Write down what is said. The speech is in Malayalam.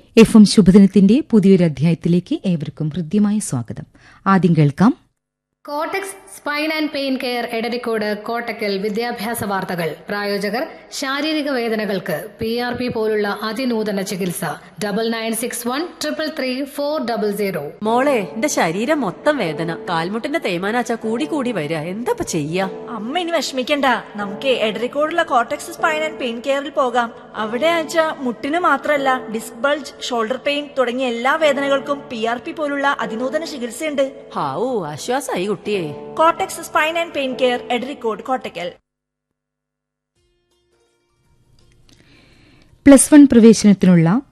എഫ് എം ശുഭദിനത്തിന്റെ പുതിയൊരു അധ്യായത്തിലേക്ക് ഏവർക്കും ഹൃദ്യമായ സ്വാഗതം ആദ്യം കേൾക്കാം cortex spine and pain care Edarikode Kottakkal വിദ്യാഭ്യാസ വാർത്തകൾ പ്രായോജകർ ശാരീരിക വേദനകൾക്ക് പി ആർ പി പോലുള്ള അതിനൂതന ചികിത്സ double nine six one triple three four double zero മോളെ എന്റെ ശരീരം മൊത്തം വേദന കാൽമുട്ടിന്റെ തേയ്മാനാച്ച കൂടി കൂടി വരിക എന്താ ഇപ്പൊ ചെയ്യാ അമ്മ ഇനി വിഷമിക്കണ്ട നമുക്ക് എടരിക്കോടുള്ള കോട്ടക്സ് സ്പൈൻ ആൻഡ് പെയിൻ കെയറിൽ പോകാം അവിടെ ആച്ച മുട്ടിന് മാത്രമല്ല ഡിസ്ക് ബൾജ് ഷോൾഡർ പെയിൻ തുടങ്ങിയ എല്ലാ വേദനകൾക്കും പി ആർ പി പോലുള്ള അതിനൂതന ചികിത്സയുണ്ട് ഹാവൂ ആശ്വാസായി കുട്ടിയെ cortex spine and pain care Edarikode Kottakkal plus one പ്രവേശനത്തിനുള്ള